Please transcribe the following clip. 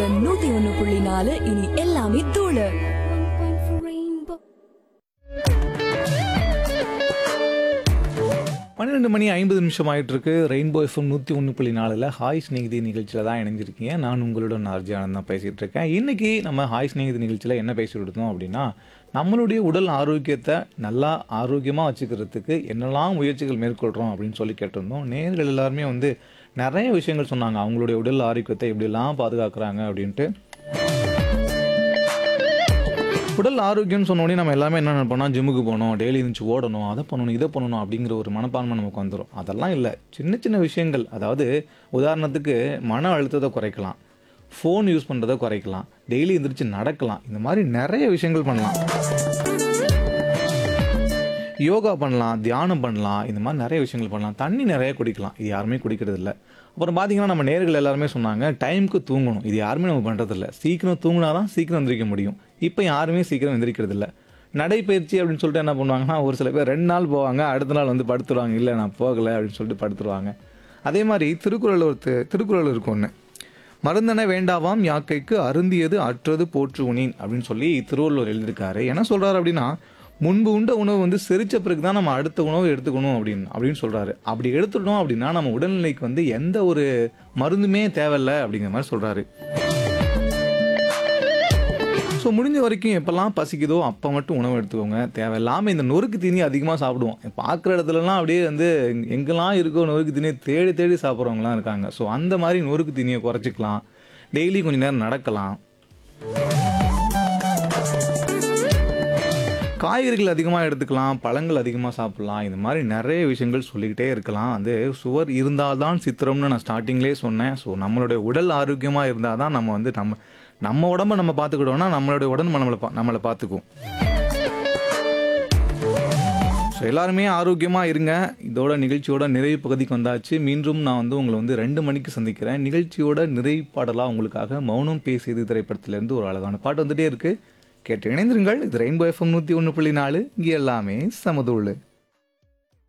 FM நூத்தி ஒண்ணு புள்ளி நாலு இனி எல்லாமே தூளு பன்னிரெண்டு மணி ஐம்பது நிமிஷம் ஆயிட்டு இருக்கு ரெயின்போ எஃப்எம் நூற்றி ஒன்று புள்ளி நாலில் ஹாய் ஸ்நேகிதி நிகழ்ச்சியில் தான் இணைஞ்சிருக்கீங்க நான் உங்களுடன் ஆர்ஜி ஆனந்த் தான் பேசிகிட்டு இருக்கேன் இன்னைக்கு நம்ம ஹாய் ஸ்நேகிதி நிகழ்ச்சியில் என்ன பேசிட்டு இருந்தோம் அப்படின்னா நம்மளுடைய உடல் ஆரோக்கியத்தை நல்லா ஆரோக்கியமாக வச்சுக்கிறதுக்கு என்னெல்லாம் முயற்சிகள் மேற்கொள்கிறோம் அப்படின்னு சொல்லி கேட்டிருந்தோம் நேர்கள் எல்லாருமே வந்து நிறைய விஷயங்கள் சொன்னாங்க அவங்களுடைய உடல் ஆரோக்கியத்தை எப்படிலாம் பாதுகாக்கிறாங்க அப்படின்ட்டு உடல் ஆரோக்கியம்னு சொன்னோடனே நம்ம எல்லாமே என்ன நினைப்போம்னா ஜிம்முக்கு போகணும் டெய்லி இருந்துச்சு ஓடணும் அதை பண்ணணும் இதை பண்ணணும் அப்படிங்கிற ஒரு மனப்பான்மை நமக்கு வந்துடும் அதெல்லாம் இல்லை சின்ன சின்ன விஷயங்கள் அதாவது உதாரணத்துக்கு மன அழுத்தத்தை குறைக்கலாம் ஃபோன் யூஸ் பண்ணுறதை குறைக்கலாம் டெய்லி எந்திரிச்சு நடக்கலாம் இந்த மாதிரி நிறைய விஷயங்கள் பண்ணலாம் யோகா பண்ணலாம் தியானம் பண்ணலாம் இந்த மாதிரி நிறைய விஷயங்கள் பண்ணலாம் தண்ணி நிறைய குடிக்கலாம் இது யாருமே குடிக்கிறது இல்லை அப்புறம் பார்த்தீங்கன்னா நம்ம நேர்கள் எல்லாருமே சொன்னாங்க டைமுக்கு தூங்கணும் இது யாருமே நம்ம பண்ணுறது இல்லை சீக்கிரம் தூங்கினா தான் சீக்கிரம் எந்திரிக்க முடியும் இப்போ யாருமே சீக்கிரம் எந்திரிக்கிறது இல்லை நடைப்பயிற்சி அப்படின்னு சொல்லிட்டு என்ன பண்ணுவாங்கன்னா ஒரு சில பேர் ரெண்டு நாள் போவாங்க அடுத்த நாள் வந்து படுத்துருவாங்க இல்லை நான் போகலை அப்படின்னு சொல்லிட்டு படுத்துருவாங்க அதே மாதிரி திருக்குறள் ஒரு தி- திருக்குறள் இருக்கும் ஒன்று மருந்தன வேண்டாவாம் யாக்கைக்கு அருந்தியது அற்றது போற்று உனின் அப்படின்னு சொல்லி திருவள்ளுவர் எழுதியிருக்காரு என்ன சொல்றாரு அப்படின்னா முன்பு உண்ட உணவு வந்து செரிச்ச பிறகு தான் நம்ம அடுத்த உணவு எடுத்துக்கணும் அப்படின்னு அப்படின்னு சொல்றாரு அப்படி எடுத்துட்டோம் அப்படின்னா நம்ம உடல்நிலைக்கு வந்து எந்த ஒரு மருந்துமே தேவையில்லை அப்படிங்கிற மாதிரி சொல்றாரு ஸோ முடிஞ்ச வரைக்கும் எப்போல்லாம் பசிக்குதோ அப்போ மட்டும் உணவு எடுத்துக்கோங்க தேவையில்லாமல் இந்த நொறுக்கு தீனி அதிகமாக சாப்பிடுவோம் பார்க்குற இடத்துலலாம் அப்படியே வந்து எங்க- எங்கெல்லாம் இருக்கோ நொறுக்கு தீனியை தேடி தேடி சாப்பிட்றவங்களாம் இருக்காங்க ஸோ அந்த மாதிரி நொறுக்கு தீனியை குறைச்சிக்கலாம் டெய்லி கொஞ்ச நேரம் நடக்கலாம் காய்கறிகள் அதிகமாக எடுத்துக்கலாம் பழங்கள் அதிகமாக சாப்பிடலாம் இந்த மாதிரி நிறைய விஷயங்கள் சொல்லிக்கிட்டே இருக்கலாம் வந்து சுவர் இருந்தால்தான் சித்திரம்னு நான் ஸ்டார்டிங்லேயே சொன்னேன் ஸோ நம்மளுடைய உடல் ஆரோக்கியமாக இருந்தால் தான் நம்ம வந்து நம்ம நம்ம உடம்ப நம்ம பார்த்துக்கிட்டோம்னா நம்மளுடைய உடம்பு நம்மளை பா- நம்மளை பார்த்துக்கும் ஸோ எல்லாருமே ஆரோக்கியமாக இருங்க இதோட நிகழ்ச்சியோட நிறைவு பகுதிக்கு வந்தாச்சு மீண்டும் நான் வந்து உங்களை வந்து ரெண்டு மணிக்கு சந்திக்கிறேன் நிகழ்ச்சியோட நிறைவு பாடலாக உங்களுக்காக மௌனம் பேசியது திரைப்படத்திலேருந்து ஒரு அழகான பாட்டு வந்துட்டே இருக்கு கேட்டு இணைந்திருங்கள் இது ரெயின்போ எஃப்எம் நூற்றி ஒன்று புள்ளி நாலு இங்கே எல்லாமே சமதூள்